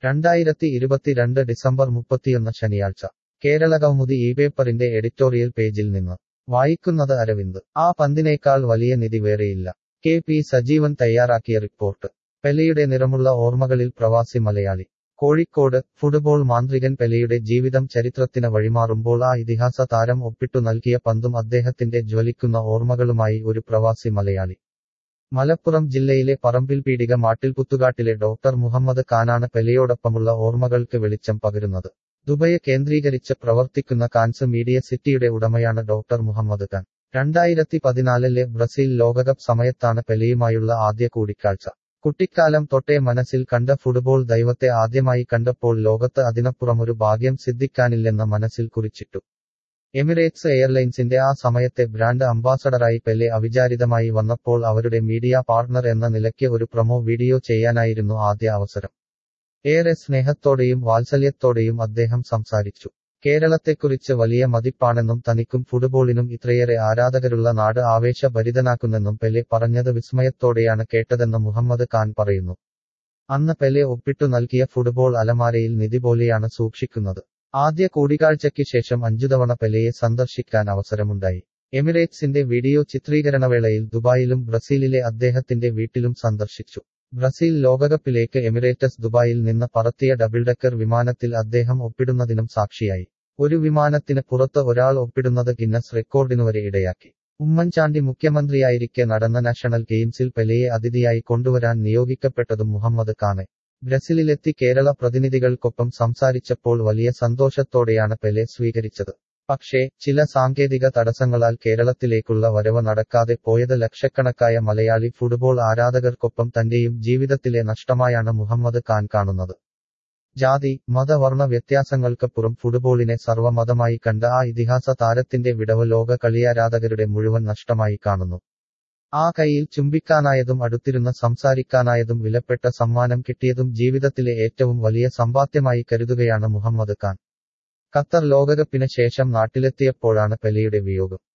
രണ്ടായിരത്തി ഇരുപത്തിരണ്ട് ഡിസംബർ മുപ്പത്തിയൊന്ന് ശനിയാഴ്ച കേരളകൗമുദി ഈ പേപ്പറിന്റെ എഡിറ്റോറിയൽ പേജിൽ നിന്ന് വായിക്കുന്നത് അരവിന്ദ് ആ പന്തിനേക്കാൾ വലിയ നിധി വേറെയില്ല കെ പി സജീവൻ തയ്യാറാക്കിയ റിപ്പോർട്ട് പെലെയുടെ നിറമുള്ള ഓർമ്മകളിൽ പ്രവാസി മലയാളി കോഴിക്കോട് ഫുട്ബോൾ മാന്ത്രികൻ പെലെയുടെ ജീവിതം ചരിത്രത്തിന് വഴിമാറുമ്പോൾ ആ ഇതിഹാസ താരം ഒപ്പിട്ടു നൽകിയ പന്തും അദ്ദേഹത്തിന്റെ ജ്വലിക്കുന്ന ഓർമ്മകളുമായി ഒരു പ്രവാസി മലയാളി മലപ്പുറം ജില്ലയിലെ പറമ്പിൽ പീടിക മാട്ടിൽപുത്തുകാട്ടിലെ ഡോക്ടർ മുഹമ്മദ് ഖാനാണ് പെലെയോടൊപ്പമുള്ള ഓർമ്മകൾക്ക് വെളിച്ചം പകരുന്നത് ദുബൈയെ കേന്ദ്രീകരിച്ച് പ്രവർത്തിക്കുന്ന കാൻസ് മീഡിയ സിറ്റിയുടെ ഉടമയാണ് ഡോക്ടർ മുഹമ്മദ് ഖാൻ രണ്ടായിരത്തി പതിനാലിലെ ബ്രസീൽ ലോകകപ്പ് സമയത്താണ് പെലെയുമായുള്ള ആദ്യ കൂടിക്കാഴ്ച കുട്ടിക്കാലം തൊട്ടേ മനസ്സിൽ കണ്ട ഫുട്ബോൾ ദൈവത്തെ ആദ്യമായി കണ്ടപ്പോൾ ലോകത്ത് അതിനപ്പുറമൊരു ഭാഗ്യം സിദ്ധിക്കാനില്ലെന്ന മനസ്സിൽ കുറിച്ചിട്ടു എമിറേറ്റ്സ് എയർലൈൻസിന്റെ ആ സമയത്തെ ബ്രാൻഡ് അംബാസഡറായി പെലെ അവിചാരിതമായി വന്നപ്പോൾ അവരുടെ മീഡിയ പാർട്ണർ എന്ന നിലയ്ക്ക് ഒരു പ്രൊമോ വീഡിയോ ചെയ്യാനായിരുന്നു ആദ്യ അവസരം ഏറെ സ്നേഹത്തോടെയും വാത്സല്യത്തോടെയും അദ്ദേഹം സംസാരിച്ചു കേരളത്തെക്കുറിച്ച് വലിയ മതിപ്പാണെന്നും തനിക്കും ഫുട്ബോളിനും ഇത്രയേറെ ആരാധകരുള്ള നാട് ആവേശഭരിതനാക്കുന്നെന്നും പെലെ പറഞ്ഞത് വിസ്മയത്തോടെയാണ് കേട്ടതെന്ന് മുഹമ്മദ് ഖാൻ പറയുന്നു അന്ന് പെലെ ഒപ്പിട്ടു നൽകിയ ഫുട്ബോൾ അലമാരയിൽ നിധി പോലെയാണ് സൂക്ഷിക്കുന്നത് ആദ്യ കൂടിക്കാഴ്ചയ്ക്ക് ശേഷം അഞ്ചുതവണ പെലെയെ സന്ദർശിക്കാൻ അവസരമുണ്ടായി എമിറേറ്റ്സിന്റെ വീഡിയോ ചിത്രീകരണവേളയിൽ ദുബായിലും ബ്രസീലിലെ അദ്ദേഹത്തിന്റെ വീട്ടിലും സന്ദർശിച്ചു ബ്രസീൽ ലോകകപ്പിലേക്ക് എമിറേറ്റസ് ദുബായിൽ നിന്ന് പറത്തിയ ഡബിൾ ഡെക്കർ വിമാനത്തിൽ അദ്ദേഹം ഒപ്പിടുന്നതിനും സാക്ഷിയായി ഒരു വിമാനത്തിന് പുറത്ത് ഒരാൾ ഒപ്പിടുന്നത് ഗിന്നസ് റെക്കോർഡിനുവരെ ഇടയാക്കി ഉമ്മൻചാണ്ടി മുഖ്യമന്ത്രിയായിരിക്കെ നടന്ന നാഷണൽ ഗെയിംസിൽ പെലെയെ അതിഥിയായി കൊണ്ടുവരാൻ നിയോഗിക്കപ്പെട്ടതും മുഹമ്മദ് ഖാനെ ബ്രസീലിലെത്തി കേരള പ്രതിനിധികൾക്കൊപ്പം സംസാരിച്ചപ്പോൾ വലിയ സന്തോഷത്തോടെയാണ് പെലെ സ്വീകരിച്ചത് പക്ഷേ ചില സാങ്കേതിക തടസ്സങ്ങളാൽ കേരളത്തിലേക്കുള്ള വരവ് നടക്കാതെ പോയത് ലക്ഷക്കണക്കായ മലയാളി ഫുട്ബോൾ ആരാധകർക്കൊപ്പം തന്റെയും ജീവിതത്തിലെ നഷ്ടമായാണ് മുഹമ്മദ് ഖാൻ കാണുന്നത് ജാതി മതവർണ്ണ വ്യത്യാസങ്ങൾക്കപ്പുറം ഫുട്ബോളിനെ സർവ്വമതമായി കണ്ട ആ ഇതിഹാസ താരത്തിന്റെ വിടവ് ലോക കളിയാരാധകരുടെ മുഴുവൻ നഷ്ടമായി കാണുന്നു ആ കൈയിൽ ചുംബിക്കാനായതും അടുത്തിരുന്ന് സംസാരിക്കാനായതും വിലപ്പെട്ട സമ്മാനം കിട്ടിയതും ജീവിതത്തിലെ ഏറ്റവും വലിയ സമ്പാദ്യമായി കരുതുകയാണ് മുഹമ്മദ് ഖാൻ ഖത്തർ ലോകകപ്പിന് ശേഷം നാട്ടിലെത്തിയപ്പോഴാണ് പെലെയുടെ വിയോഗം